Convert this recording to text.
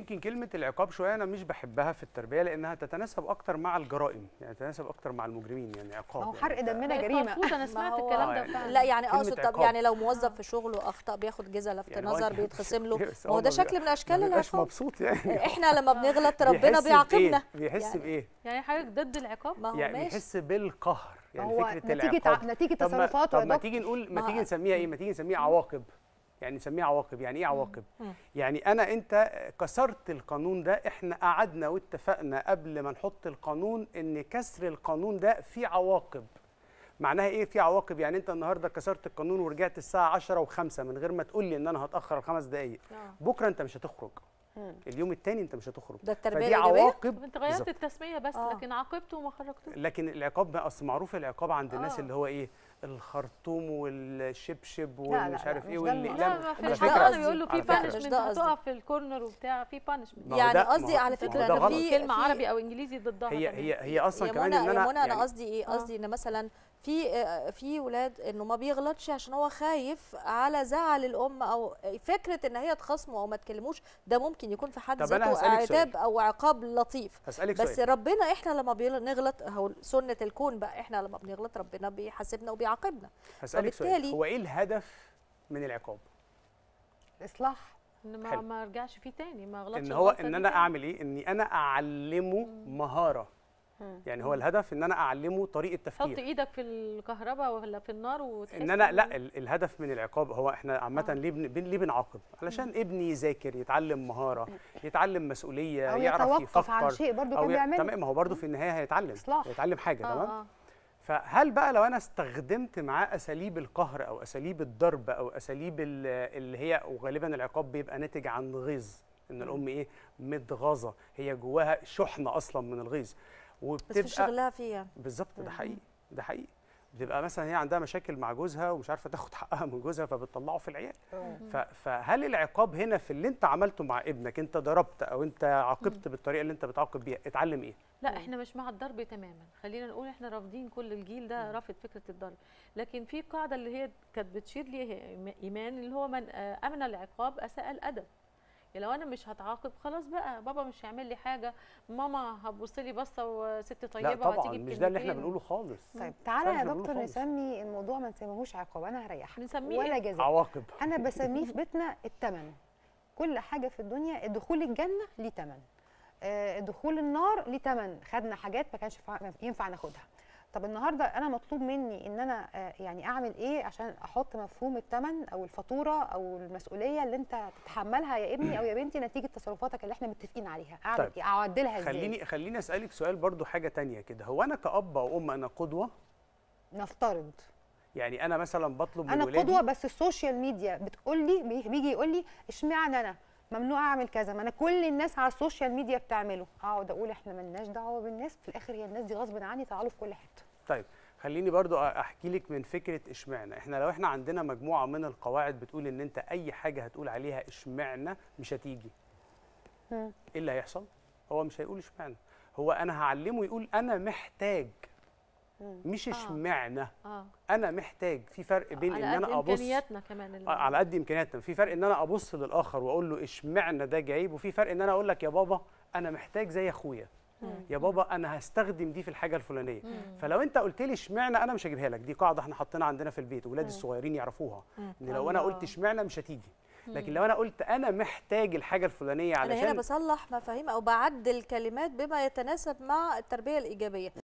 يمكن كلمة العقاب شوية أنا مش بحبها في التربية لأنها تتناسب أكتر مع الجرائم، يعني تتناسب أكتر مع المجرمين يعني عقاب ما هو يعني حرق ف- دمنا بقت جريمه مرفوضة، انا سمعت هو- الكلام آه، ده يعني- فعلا لا يعني كلمة اقصد طب عقاب. يعني لو موظف في شغله اخطا بياخد جزء لفت يعني هو نظر أنت- بيتخصم له بس ما هو هو ده ما شكل من ما اشكال بيبقاش العقاب مبسوط يعني احنا لما بنغلط ربنا بيحس بيعاقبنا بإيه؟ بيحس يعني- بإيه؟ يعني حضرتك ضد العقاب ما هو يعني ماشي بيحس بالقهر يعني هو فكرة نتيجه ع- العقاب نتيجه طب ما تصرفاته يا طب ما دكتور تيجي نقول ما ما- تيجي نسميها ايه ما تيجي نسميها عواقب يعني نسميها عواقب يعني ايه عواقب مم. يعني انا انت كسرت القانون ده احنا قعدنا واتفقنا قبل ما نحط القانون ان كسر القانون ده فيه عواقب معناها ايه في عواقب يعني انت النهارده كسرت القانون ورجعت الساعه 10 و5 من غير ما تقول لي ان انا هتاخر الخمس دقائق آه. بكره انت مش هتخرج مم. اليوم الثاني انت مش هتخرج ده التربيه فدي الايجابيه عواقب طب انت غيرت بالظبط. التسميه بس آه. لكن عاقبته وما خرجتوش لكن العقاب بقى اصل معروف العقاب عند الناس آه. اللي هو ايه الخرطوم والشبشب لا، والمش لا، عارف لا، ايه مش ده واللي المقصود. لا ما في مش ده الحضانه قصدي. بيقول له في على فكرة. مش بانشمنت ده قصدي. هتقف في الكورنر وبتاع في بانشمنت ما هو يعني ده- قصدي ما هو- على ما هو فكره ده انا غلط. في كلمه في- عربي او انجليزي ضدها هي كمان. هي هي اصلا يا كمان منى ان يا انا منى انا يعني قصدي ايه قصدي ان مثلا في آه، في ولاد انه ما بيغلطش عشان هو خايف على زعل الام او فكره ان هي تخاصمه او ما تكلموش ده ممكن يكون في حد طب أنا ذاته هسألك سؤال. عتاب او عقاب لطيف هسالك بس سؤال ربنا احنا لما بنغلط هو سنه الكون بقى احنا لما بنغلط ربنا بيحاسبنا وبيعاقبنا هسالك سؤال فبالتالي- هو ايه الهدف من العقاب الاصلاح ان ما حلو. ما ارجعش فيه تاني ما اغلطش ان هو الغلطة ان دي انا تاني. اعمل ايه اني انا اعلمه مهاره يعني هو الهدف ان انا اعلمه طريقه حط تفكير ايدك في الكهرباء ولا في النار وتحس ان انا لا ال- الهدف من العقاب هو احنا عامه آه. ليه بن بن- ليه بنعاقب علشان ابني يذاكر يتعلم مهاره يتعلم مسؤوليه او يعرف يتوقف عن يفكر شيء برضه او كان ي- بيعمله تمام ما هو برضه في النهايه هيتعلم إصلاح. هيتعلم حاجه آه، تمام آه. فهل بقى لو انا استخدمت معاه اساليب القهر او اساليب الضرب او اساليب ال- اللي هي وغالبا العقاب بيبقى ناتج عن غيظ ان الام ايه متغاظه هي جواها شحنه اصلا من الغيظ بس وبتبقى في شغلها فيها بالظبط ده حقيقي ده حقيقي بتبقى مثلا هي عندها مشاكل مع جوزها ومش عارفه تاخد حقها من جوزها فبتطلعه في العيال ف- فهل العقاب هنا في اللي انت عملته مع ابنك انت ضربت او انت عاقبت بالطريقه اللي انت بتعاقب بيها اتعلم ايه لا احنا مش مع الضرب تماما خلينا نقول احنا رافضين كل الجيل ده رافض فكره الضرب لكن في قاعده اللي هي كانت بتشير ليها إيما- ايمان اللي هو من آه، امن العقاب اساء الادب يعني لو انا مش هتعاقب خلاص بقى بابا مش هيعمل لي حاجه ماما هتبص لي بصه وست طيبه لا طبعا وهتيجي مش ده اللي احنا بكلمتين. بنقوله خالص طيب ده تعالى اللي يا احنا بنقوله دكتور خالص. نسمي الموضوع ما نسميهوش عقاب انا هريحك بنسميه ولا إيه؟ جزاء عواقب انا بسميه في بيتنا الثمن كل حاجه في الدنيا دخول الجنه ليه ثمن آه، دخول النار ليه ثمن خدنا حاجات ما كانش ينفع- ينفع ناخدها طب النهارده انا مطلوب مني ان انا آه، يعني اعمل ايه عشان احط مفهوم الثمن او الفاتوره او المسؤوليه اللي انت تتحملها يا ابني او يا بنتي نتيجه تصرفاتك اللي احنا متفقين عليها اعمل طيب. ايه اعدلها ازاي خليني خليني اسالك سؤال برضو حاجه تانية كده هو انا كاب او ام انا قدوه نفترض يعني انا مثلا بطلب من انا ولادي قدوه بس السوشيال ميديا بتقول لي بي- بيجي يقول لي اشمعنى انا ممنوع اعمل كذا ما انا كل الناس على السوشيال ميديا بتعمله اقعد اقول احنا ملناش دعوه بالناس في الاخر هي الناس دي غصب عني تعالوا في كل حته طيب خليني برضو احكي لك من فكره اشمعنى احنا لو احنا عندنا مجموعه من القواعد بتقول ان انت اي حاجه هتقول عليها اشمعنى مش هتيجي مم. ايه اللي هيحصل هو مش هيقول اشمعنى هو انا هعلمه يقول انا محتاج مم. مش آه. اشمعنى اه انا محتاج في فرق بين على ان قد انا ابص امكانياتنا كمان اللي- آه، على قد امكانياتنا في فرق ان انا ابص للاخر واقول له اشمعنى ده جايب وفي فرق ان انا اقول لك يا بابا انا محتاج زي اخويا يا بابا انا هستخدم دي في الحاجه الفلانيه فلو انت قلت لي اشمعنى انا مش هجيبها لك دي قاعده احنا حاطينها عندنا في البيت ولاد الصغيرين يعرفوها ان لو انا الله. قلت اشمعنى مش هتيجي لكن لو انا قلت انا محتاج الحاجه الفلانيه انا هنا علشان بصلح مفاهيم او بعدل كلمات بما يتناسب مع التربيه الايجابيه